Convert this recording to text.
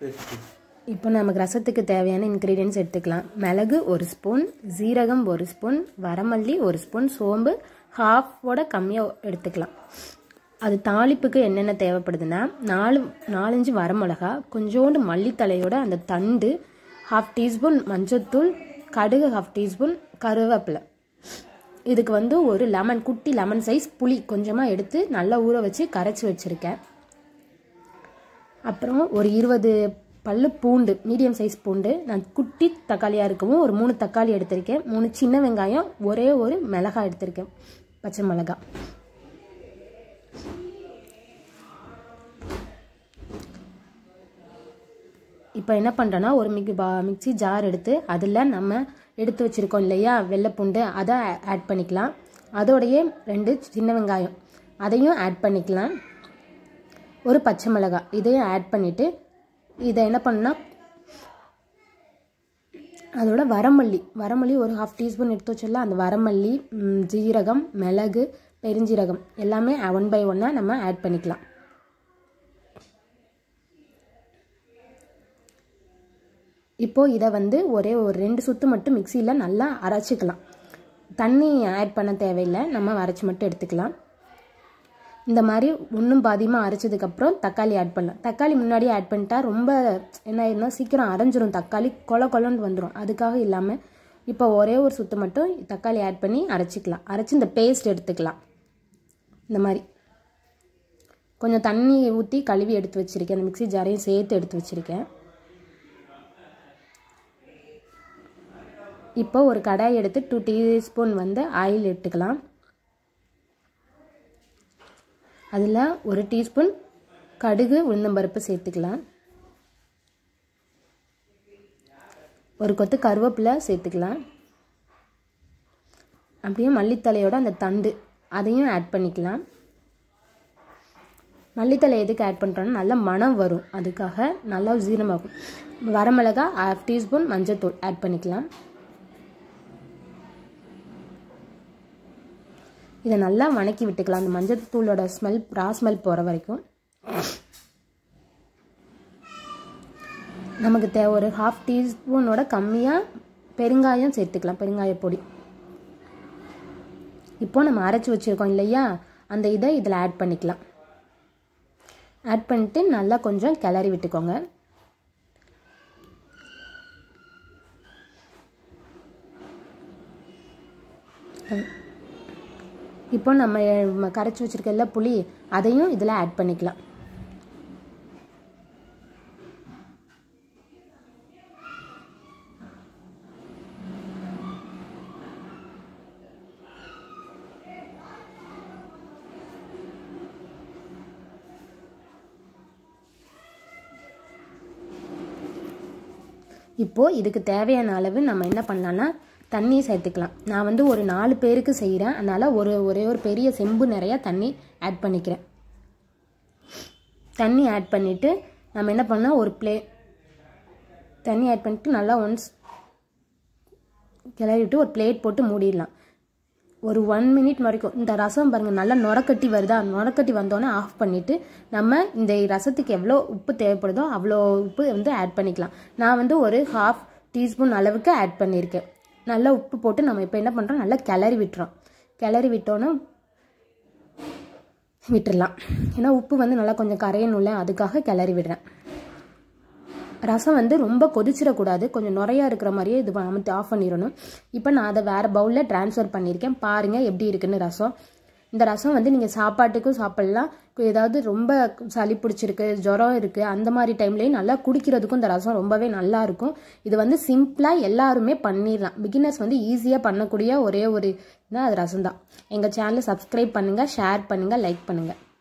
இப்போ நமக்கு ரசத்துக்கு தேவையான இன்க்ரீடியன்ஸ் எடுத்துக்கலாம் மிளகு ஒரு ஸ்பூன் ஜீரகம் ஒரு ஸ்பூன் வரமல்லி ஒரு ஸ்பூன் சோம்பு ஹாஃபோட கம்மியாக எடுத்துக்கலாம் அது தாளிப்புக்கு என்னென்ன தேவைப்படுதுன்னா நாலு நாலஞ்சு வரமிளகா கொஞ்சோண்டு மல்லித்தலையோட அந்த தண்டு ஹாஃப் டீஸ்பூன் மஞ்சத்தூள் கடுகு ஹாஃப் டீஸ்பூன் கருவேப்பிலை இதுக்கு வந்து ஒரு லெமன் குட்டி லெமன் சைஸ் புளி கொஞ்சமாக எடுத்து நல்லா ஊற வச்சு கரைச்சி வச்சுருக்கேன் அப்புறம் ஒரு இருபது பல்லு பூண்டு மீடியம் சைஸ் பூண்டு நான் குட்டி தக்காளியாக இருக்கவும் ஒரு மூணு தக்காளி எடுத்திருக்கேன் மூணு சின்ன வெங்காயம் ஒரே ஒரு மிளகாய் எடுத்திருக்கேன் பச்சை மிளகாய் இப்போ என்ன பண்ணுறேன்னா ஒரு மிக் பா மிக்சி ஜார் எடுத்து அதில் நம்ம எடுத்து வச்சுருக்கோம் இல்லையா வெள்ளைப்பூண்டு அதை ஆட் பண்ணிக்கலாம் அதோடையே ரெண்டு சின்ன வெங்காயம் அதையும் ஆட் பண்ணிக்கலாம் ஒரு பச்சை மிளகாய் இதையும் ஆட் பண்ணிவிட்டு இதை என்ன பண்ணால் அதோட வரமல்லி வரமல்லி ஒரு ஹாஃப் டீஸ்பூன் எடுத்து வச்சிடலாம் அந்த வரமல்லி ஜீரகம் மிளகு பெருஞ்சீரகம் எல்லாமே ஒன் பை ஒன்னாக நம்ம ஆட் பண்ணிக்கலாம் இப்போது இதை வந்து ஒரே ஒரு ரெண்டு சுற்று மட்டும் மிக்சியில் நல்லா அரைச்சிக்கலாம் தண்ணி ஆட் பண்ண தேவையில்லை நம்ம அரைச்சி மட்டும் எடுத்துக்கலாம் இந்த மாதிரி ஒன்றும் பாதியமாக அரைச்சதுக்கப்புறம் தக்காளி ஆட் பண்ணலாம் தக்காளி முன்னாடி ஆட் பண்ணிட்டா ரொம்ப என்ன ஆயிருந்தா சீக்கிரம் அரைஞ்சிரும் தக்காளி கொல கொலன்னு வந்துடும் அதுக்காக இல்லாமல் இப்போ ஒரே ஒரு சுத்து மட்டும் தக்காளி ஆட் பண்ணி அரைச்சிக்கலாம் அரைச்சி இந்த பேஸ்ட் எடுத்துக்கலாம் இந்த மாதிரி கொஞ்சம் தண்ணி ஊற்றி கழுவி எடுத்து வச்சுருக்கேன் அந்த மிக்சி ஜாரையும் சேர்த்து எடுத்து வச்சுருக்கேன் இப்போ ஒரு கடாய் எடுத்து டூ டீஸ்பூன் வந்து ஆயில் எடுத்துக்கலாம் அதில் ஒரு டீஸ்பூன் கடுகு உளுந்தம்பருப்பு சேர்த்துக்கலாம் ஒரு கொத்து கருவேப்பிலை சேர்த்துக்கலாம் அப்படியே மல்லித்தலையோட அந்த தண்டு அதையும் ஆட் பண்ணிக்கலாம் மல்லித்தலை எதுக்கு ஆட் பண்ணுறோன்னா நல்ல மனம் வரும் அதுக்காக நல்லா ஜீரணமாகும் வரமிளகா ஹாஃப் டீஸ்பூன் மஞ்சத்தூள் ஆட் பண்ணிக்கலாம் இதை நல்லா வணக்கி விட்டுக்கலாம் அந்த மஞ்சள் தூளோட ஸ்மெல் ரா ஸ்மெல் போகிற வரைக்கும் நமக்கு தேவை ஒரு ஹாஃப் டீஸ்பூனோட கம்மியாக பெருங்காயம் சேர்த்துக்கலாம் பெருங்காய பொடி இப்போ நம்ம அரைச்சி வச்சுருக்கோம் இல்லையா அந்த இதை இதில் ஆட் பண்ணிக்கலாம் ஆட் பண்ணிட்டு நல்லா கொஞ்சம் கிளறி விட்டுக்கோங்க இப்போ நம்ம கரைச்சி வச்சுருக்கல புளி அதையும் இதில் ஆட் பண்ணிக்கலாம் இப்போது இதுக்கு தேவையான அளவு நம்ம என்ன பண்ணலான்னா தண்ணி சேர்த்துக்கலாம் நான் வந்து ஒரு நாலு பேருக்கு செய்கிறேன் அதனால் ஒரு ஒரே ஒரு பெரிய செம்பு நிறையா தண்ணி ஆட் பண்ணிக்கிறேன் தண்ணி ஆட் பண்ணிவிட்டு நம்ம என்ன பண்ணால் ஒரு ப்ளே தண்ணி ஆட் பண்ணிட்டு நல்லா ஒன்ஸ் கிளறிவிட்டு ஒரு பிளேட் போட்டு மூடிடலாம் ஒரு ஒன் மினிட் வரைக்கும் இந்த ரசம் பாருங்கள் நல்லா நுரக்கட்டி வருதா நுரக்கட்டி வந்தோடனே ஆஃப் பண்ணிவிட்டு நம்ம இந்த ரசத்துக்கு எவ்வளோ உப்பு தேவைப்படுதோ அவ்வளோ உப்பு வந்து ஆட் பண்ணிக்கலாம் நான் வந்து ஒரு ஹாஃப் டீஸ்பூன் அளவுக்கு ஆட் பண்ணியிருக்கேன் நல்லா உப்பு போட்டு நம்ம இப்போ என்ன பண்ணுறோம் நல்லா கிளறி விட்டுறோம் கிளறி விட்டோன்னே விட்டுடலாம் ஏன்னா உப்பு வந்து நல்லா கொஞ்சம் கரையணும்ல அதுக்காக கிளறி விடுறேன் ரசம் வந்து ரொம்ப கொதிச்சிடக்கூடாது கொஞ்சம் நுறையா இருக்கிற மாதிரியே இது அமுத்தி ஆஃப் பண்ணிடணும் இப்போ நான் அதை வேறு பவுலில் ட்ரான்ஸ்ஃபர் பண்ணியிருக்கேன் பாருங்கள் எப்படி இருக்குன்னு ரசம் இந்த ரசம் வந்து நீங்கள் சாப்பாட்டுக்கும் சாப்பிட்லாம் ஏதாவது ரொம்ப சளி பிடிச்சிருக்கு ஜுரம் இருக்குது அந்த மாதிரி டைம்லேயும் நல்லா குடிக்கிறதுக்கும் இந்த ரசம் ரொம்பவே நல்லா இருக்கும் இது வந்து சிம்பிளாக எல்லாருமே பண்ணிடலாம் பிகினர்ஸ் வந்து ஈஸியாக பண்ணக்கூடிய ஒரே ஒரு அது ரசம் தான் எங்கள் சேனலை சப்ஸ்கிரைப் பண்ணுங்கள் ஷேர் பண்ணுங்கள் லைக் பண்ணுங்கள்